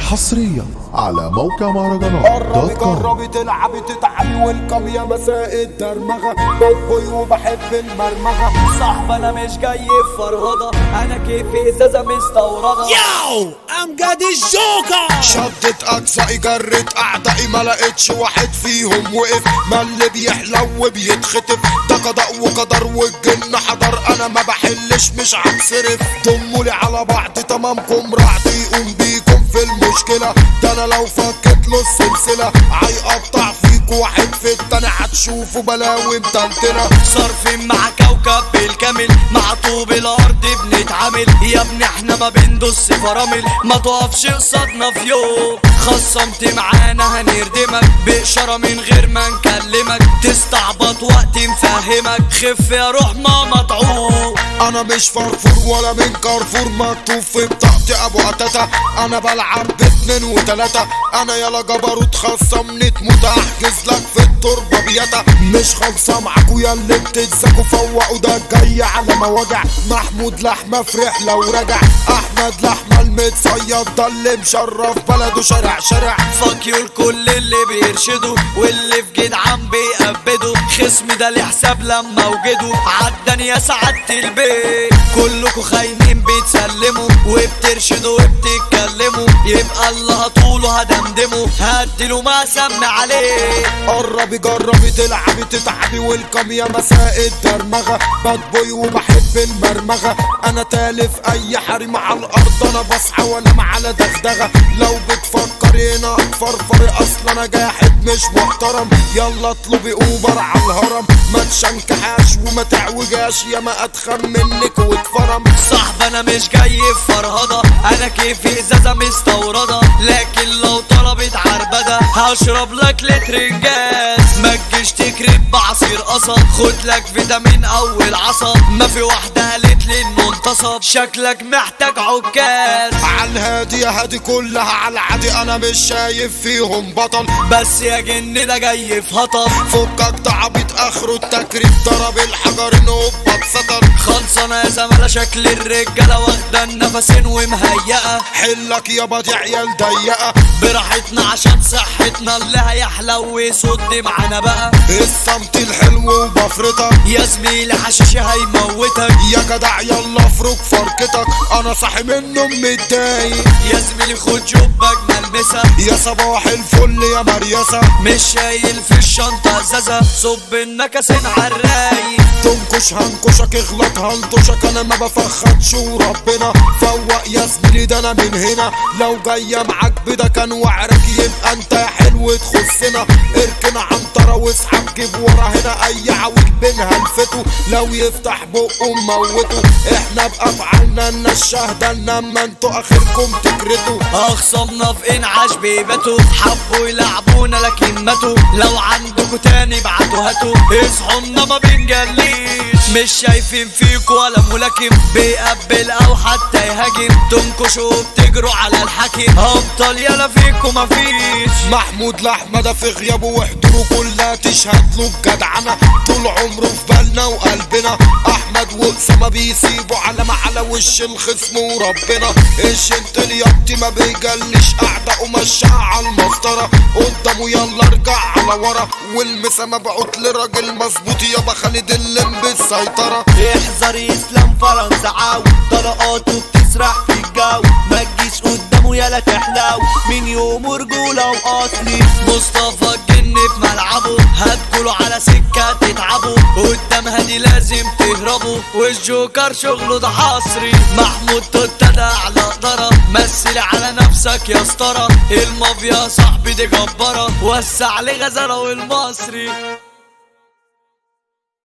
حصريا على موقع مهرجانات دوت قربي كوم جربي تلعبي تتعبي والكم يا مساء الدرمغة بوي وبحب المرمغة صاحب انا مش جاي فرهضة انا كيفي ازازة مستوردة ياو امجد الجوكر شدت اجزائي جرت اعدائي ما لقيتش واحد فيهم وقف ما اللي بيحلو وبيتخطف ده قضاء وقدر والجن حضر انا ما بحلش مش هنصرف ضمولي على بعض تمامكم رعد يقوم بيكم في المشكلة ده انا لو فكت له السلسلة هيقطع فيكوا واحد في التاني هتشوفوا بلاوي متلتلة صارفين مع كوكب بالكامل مع طوب الارض بنتعامل يا ابني احنا ما بندوس فرامل ما تقفش قصادنا في يوم خصمت معانا هنردمك بإشارة من غير ما نكلمك تستعبط وقت نفهمك خف يا روح ما مطعوم انا مش فرفور ولا من كارفور مكتوب في بطاقتي ابو قتاته انا بلعب باتنين وتلاته انا يلا جبروت خصمني تموت احجز لك في التربه بيتا مش خالصه معاكوا يا اللي بتتزكوا فوقوا ده جاي على مواجع محمود لحمه في رحله ورجع احمد لحمه المتصيد ده اللي مشرف بلده شارع شارع فاك يو الكل اللي بيرشدوا واللي في جدعان بيقبدوا خصمي ده لحساب لما وجدوا عداني يا سعادة البيت كلكوا خاينين بتسلموا وبترشدوا وبتتكلموا يبقى اللي هطوله هدمدمه هديله ما سمي عليه قربي جربي تلعبي تتعبي والكم يا مساء الدرمغة باد بوي وبحب المرمغة انا تالف اي حريم على الارض انا بصحى وانام على دغدغة لو بتفكري هنا فرفري اصلا انا جاحد مش محترم يلا اطلبي اوبر على الهرم ما تشنكحاش وما تعوجاش يا ما اتخن منك واتفرم صاحب انا مش جاي في فرهضة انا كيفي ازازة مستوردة لكن لو طلبت عربدة هشرب لك لتر جاز ما تجيش تكرب بعصير قصب خد لك فيتامين اول عصب ما في واحدة قالت لي انه انتصب شكلك محتاج عكاز على الهادي يا هادي كلها على العادي انا مش شايف فيهم بطل بس يا جن ده جاي في هطل فكك تعبيط اخره التكريم ضرب الحجر نقبة سطر خلصانة يا زمالة شكل الرجالة واخدة النفسين ومهيئة حلك يا بدي عيال ضيقة براحتنا عشان صحتنا اللي هيحلو ويصد معانا بقى الصمت الحلو وبفرتك يا زميلي حشيشي هيموتك يا جدع يلا افرك فركتك انا صاحي منهم متضايق يا زميلي خد جوبك ملمسة يا صباح الفل يا مريسة مش شايل في الشنطة ازازة صب النكسين عالرايق تنكش هنكشك اغلط هنطشك انا ما بفخدش وربنا فوق يا زميلي ده انا من هنا لو جاية معاك بدا كان وعرك يبقى انت يا حلو تخصنا اركن عنترة واسحب جيب ورا هنا اي عوج بينها الفتو لو يفتح بقه موته احنا بافعالنا ان الشهدة انما انتوا اخركم تكرتوا اخصمنا في انعاش بيبتوا حبوا يلعبونا لكن ماتوا لو عندكوا تاني ابعتوا هاتوا اصحونا ما بنجليش مش شايفين فيكوا ولا ملاكم بيقبل او حتى يهاجم تنكشوا وبتجروا على الحاكم ابطال يلا فيكوا مفيش محمود لحمة ده في غيابه وحضوره كلها تشهد له بجدعنة طول عمره في بالنا وقلبنا احمد واسامة بيسيبوا علامة على وش الخصم وربنا الشنت اليابتي ما بيجلش اعدائه مشاها على المسطرة قدامه يلا ارجع على ورا والمسا مبعوت لراجل مظبوط يابا خالد اللي بالسيطرة احذر اسلام فرنسا عاو طلقاته بتسرح في الجو ما تجيش قدامه يلا تحلو من يوم رجولة واصلي مصطفى الجن في ملعبه هتقولوا على سكة تتعبوا قدام هادي لازم تهربوا والجوكر شغله ده حصري محمود توتا ده على قدرة مثل على نفسك يا اسطرة المافيا صاحبي دي جبارة وسع لي غزالة والمصري